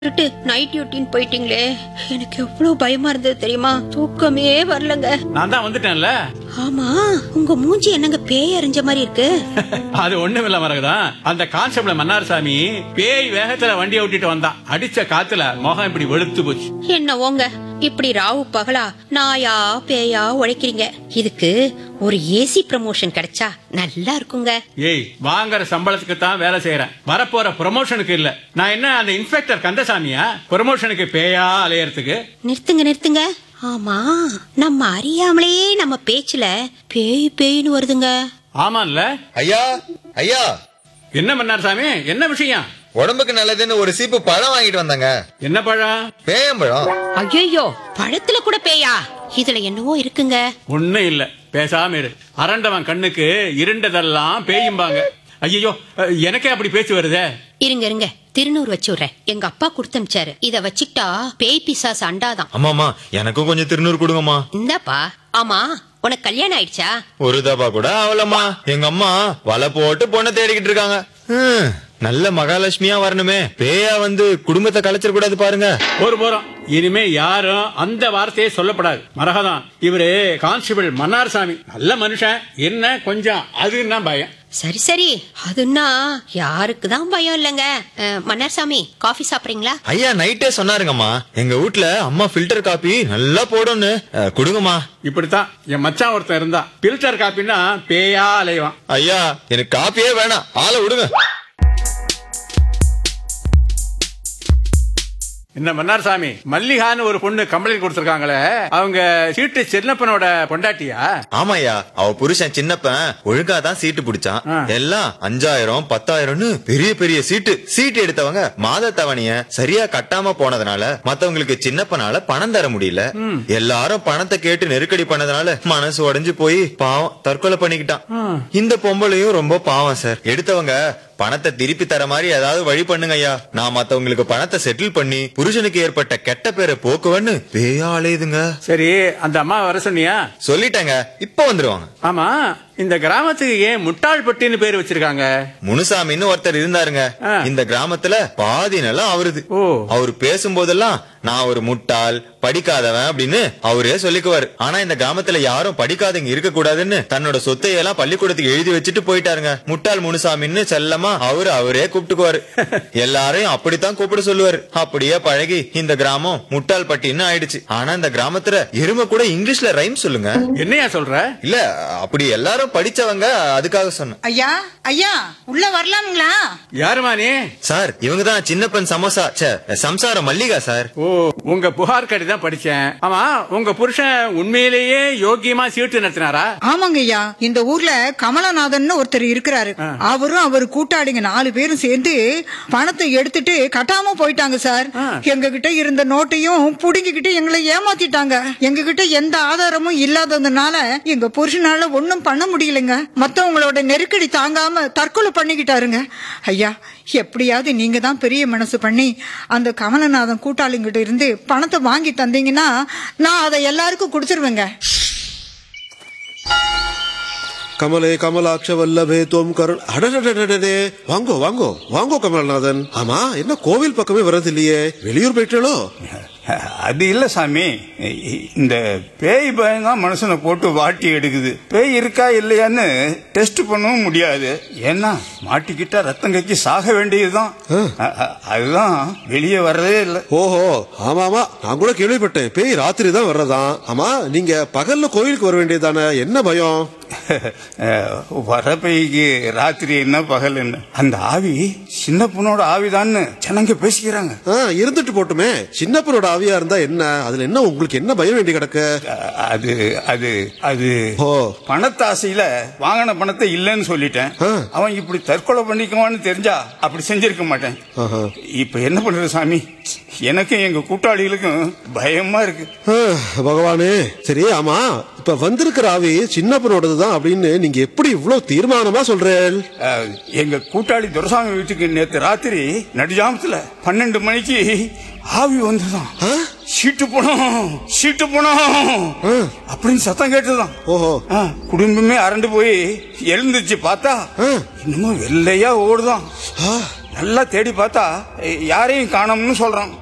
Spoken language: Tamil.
விட்டு நைட் டியூட்டின்னு போயிட்டீங்களே எனக்கு எவ்வளவு பயமா இருந்தது தெரியுமா தூக்கமே வரலங்க நான் தான் வந்துட்டேன்ல ஆமா உங்க மூஞ்சி என்னங்க பேய் அறிஞ்ச மாதிரி இருக்கு அது ஒண்ணும் இல்ல மரகதான் அந்த கான்ஸ்டபிள் மன்னார்சாமி பேய் வேகத்துல வண்டியை ஓட்டிட்டு வந்தான் அடிச்ச காத்துல முகம் இப்படி வெளுத்து போச்சு என்னவோங்க இப்படி ராவு பகலா நாயா பேயா உழைக்கிறீங்க இதுக்கு ஒரு ஏசி ப்ரமோஷன் கிடைச்சா நல்லா இருக்குங்க ஏய் வாங்குற சம்பளத்துக்கு தான் வேலை செய்யறேன் வரப்போற ப்ரமோஷனுக்கு இல்ல நான் என்ன அந்த இன்ஸ்பெக்டர் கந்தசாமியா ப்ரமோஷனுக்கு பேயா அலையறதுக்கு நிறுத்துங்க நிறுத்துங்க ஆமா நம்ம அறியாமலே நம்ம பேச்சுல பேய் பேய்னு வருதுங்க ஆமான்ல ஐயா ஐயா என்ன மன்னார்சாமி என்ன விஷயம் உடம்புக்கு நல்லதுன்னு ஒரு சீப்பு பழம் வாங்கிட்டு வந்தாங்க என்ன பழம் பேயம்பழம் ஐயோ பழத்துல கூட பேயா இதுல என்னவோ இருக்குங்க ஒண்ணும் இல்ல பேசாம இரு அரண்டவன் கண்ணுக்கு இருண்டதெல்லாம் பேயும்பாங்க ஐயோ எனக்கே அப்படி பேச்சு வருதே இருங்க இருங்க திருநூறு வச்சு விடுறேன் எங்க அப்பா கொடுத்தமிச்சாரு இத வச்சுக்கிட்டா பேய் பிசாசு அண்டாதான் ஆமாமா எனக்கும் கொஞ்சம் திருநூறு கொடுங்கம்மா இந்தாப்பா ஆமா உனக்கு கல்யாணம் ஆயிடுச்சா ஒரு தபா கூட ஆகலம்மா எங்க அம்மா வலை போட்டு பொண்ணை தேடிக்கிட்டு இருக்காங்க ஹம், நல்ல மகாலட்சுமியா வரணுமே பேயா வந்து குடும்பத்தை கலைச்சிட கூடாது பாருங்க ஒரு போறோம் இனிமே யாரும் அந்த வார்த்தையே சொல்லப்படாது மரகதான் இவரு கான்ஸ்டபிள் மன்னார்சாமி நல்ல மனுஷன் என்ன கொஞ்சம் அதுன்னா பயம் சரி சரி அதுன்னா யாருக்கு தான் பயம் இல்லைங்க அஹ், மன்னார்சாமி காஃபி சாப்பிடுறீங்களா ஐயா நைட்டே சொன்னாருங்கம்மா எங்க வீட்ல அம்மா ஃபில்டர் காப்பி நல்லா போடும்னு அஹ், கொடுங்கம்மா இப்படித்தான் என் மச்சான் ஒருத்தன் இருந்தான் பில்டர் காப்பின்னா பேயா அலைவான் ஐயா எனக்கு காப்பியே வேணாம் ஆளை விடுங்க இந்த மன்னார்சாமி மல்லிகான்னு ஒரு பொண்ணு கம்ப்ளைண்ட் கொடுத்திருக்காங்களே அவங்க சீட்டு செல்லப்பனோட பொண்டாட்டியா ஆமாய்யா அவ புருஷன் சின்னப்பன் ஒழுங்கா தான் சீட்டு பிடிச்சான் ஆ. எல்லாம் அஞ்சாயிரம் பத்தாயிரம்னு பெரிய பெரிய சீட்டு சீட்டு எடுத்தவங்க மாத தவணைய சரியா கட்டாம போனதுனால மத்தவங்களுக்கு சின்னப்பனால பணம் தர முடியல எல்லாரும் பணத்தை கேட்டு நெருக்கடி பண்ணதுனால மனசு உடைஞ்சு போய் பாவம் தற்கொலை பண்ணிக்கிட்டான் இந்த பொம்பளையும் ரொம்ப பாவம் சார் எடுத்தவங்க பணத்தை திருப்பி தர மாதிரி ஏதாவது வழி பண்ணுங்க ஐயா நான் மத்தவங்களுக்கு பணத்தை செட்டில் பண்ணி புருஷனுக்கு ஏற்பட்ட கெட்ட பேரை போக்குவன்னு பேயா அலையுதுங்க சரி அந்த அம்மா வர சொன்னியா சொல்லிட்டேங்க இப்ப வந்துருவாங்க ஆமா இந்த கிராமத்துக்கு ஏன் முட்டாள்பட்டின்னு பேர் வச்சிருக்காங்க முனுசாமின்னு ஒருத்தர் இருந்தாருங்க ஆ. இந்த கிராமத்துல பாதி நிலம் அவருது ஓ. அவர் பேசும்போதெல்லாம் நான் ஒரு முட்டாள் படிக்காதவன் அப்படின்னு அவரே சொல்லிக்குவாரு ஆனா இந்த கிராமத்துல யாரும் படிக்காதவங்க இருக்க கூடாதுன்னு தன்னோட சொத்தை எல்லாம் பள்ளிக்கூடத்துக்கு எழுதி வச்சுட்டு போயிட்டாருங்க முட்டாள் முனுசாமின்னு செல்லமா அவரு அவரே கூப்பிட்டுக்குவாரு எல்லாரையும் அப்படித்தான் கூப்பிட சொல்லுவாரு அப்படியே பழகி இந்த கிராமம் முட்டாள் பட்டின்னு ஆயிடுச்சு ஆனா இந்த கிராமத்துல எருமை கூட இங்கிலீஷ்ல ரைம் சொல்லுங்க என்னையா சொல்ற இல்ல அப்படி எல்லாரும் படிச்சவங்க அதுக்காக சொன்னேன் ஐயா ஐயா உள்ள வரலாமுங்களா யாருமா நீ சார் இவங்க தான் சின்னப்பன் சமோசா ச்சே, சம்சாரம் மல்லிகா சார் ஓ உங்க புகார் கடி தான் படிச்சேன் ஆமா உங்க புருஷன் உண்மையிலேயே யோக்கியமா சீட்டு நடத்தினாரா ஆமாங்க ஐயா இந்த ஊர்ல கமலநாதன் ஒருத்தர் இருக்கிறாரு அவரும் அவர் கூட்டாளிங்க நாலு பேரும் சேர்ந்து பணத்தை எடுத்துட்டு கட்டாம போயிட்டாங்க சார் ஆ. எங்க கிட்ட இருந்த நோட்டையும் புடுங்கிக்கிட்டு எங்களை ஏமாத்திட்டாங்க எங்க கிட்ட எந்த ஆதாரமும் இல்லாததுனால எங்க புருஷனால ஒண்ணும் பண்ண முடியலங்க மத்தவங்களோட நெருக்கடி தாங்காம தற்கொலை பண்ணிக்கிட்டாருங்க ஐயா எப்படியாவது நீங்க தான் பெரிய மனசு பண்ணி அந்த கமலநாதன் கூட்டாளிங்கிட்ட இருந்து பணத்தை வாங்கி தந்தீங்கன்னா நான் அதை எல்லாருக்கும் கொடுத்துருவேங்க கமலே கமலாட்ச வல்லபே தோம் கருண் அடடடடடே வாங்கோ வாங்கோ வாங்கோ கமல்நாதன் ஆமா என்ன கோவில் பக்கமே வர்றது இல்லையே வெளியூர் போயிட்டோ அது இல்ல சாமி இந்த பேய் பயம் தான் மனுஷனை போட்டு வாட்டி எடுக்குது பேய் இருக்கா இல்லையான்னு டெஸ்ட் பண்ணவும் முடியாது ஏன்னா மாட்டிக்கிட்டா ரத்தம் கக்கி சாக வேண்டியதுதான் அ- அ- அதுதான் வெளியே வர்றதே இல்லை ஓஹோ ஆமா ஆமா நான் கூட கேள்விப்பட்டேன் பேய் ராத்திரி தான் வர்றதாம் ஆமா நீங்க பகல்ல கோவிலுக்கு வர வேண்டியதானே என்ன பயம் வர பேய்க்கு ராத்திரி என்ன பகல் என்ன அந்த ஆவி சின்ன பொண்ணோட ஆவிதான்னு ஜனங்க பேசிக்கிறாங்க ஆ, இருந்துட்டு போட்டுமே சின்னப்பனோட ஆவியா இருந்தா என்ன அதுல என்ன உங்களுக்கு என்ன பயம் வேண்டி கிடக்கு அ- அது அது அது ஓ பணத்தாசையில வாங்கின பணத்தை இல்லைன்னு சொல்லிட்டேன் ஆ. அவன் இப்படி தற்கொலை பண்ணிக்குவான்னு தெரிஞ்சா அப்படி செஞ்சிருக்க மாட்டேன் ஆஹா. இப்ப என்ன பண்றது சாமி எனக்கும் எங்க கூட்டாளிகளுக்கும் பயமா இருக்கு ஆ, பகவானே சரி ஆமா இப்ப வந்திருக்கிற ஆவி சின்னப்பனோடது தான் அப்படின்னு நீங்க எப்படி இவ்வளவு தீர்மானமா சொல்றேன் அஹ், எங்க கூட்டாளி துரசாமி வீட்டுக்கு நேத்து ராத்திரி நடுஜாமத்துல பன்னெண்டு மணிக்கு ஆவி வந்துதான் சீட்டு போனோம் சீட்டு போனோம் அப்படின்னு சத்தம் கேட்டுதான் ஓஹோ ஆ, குடும்பமே அரண்டு போய் எழுந்துச்சு பார்த்தா ஆ. இன்னமும் வெள்ளையா ஓடுதான் ஆ, நல்லா தேடி பார்த்தா யாரையும் காணோம்னு சொல்றான்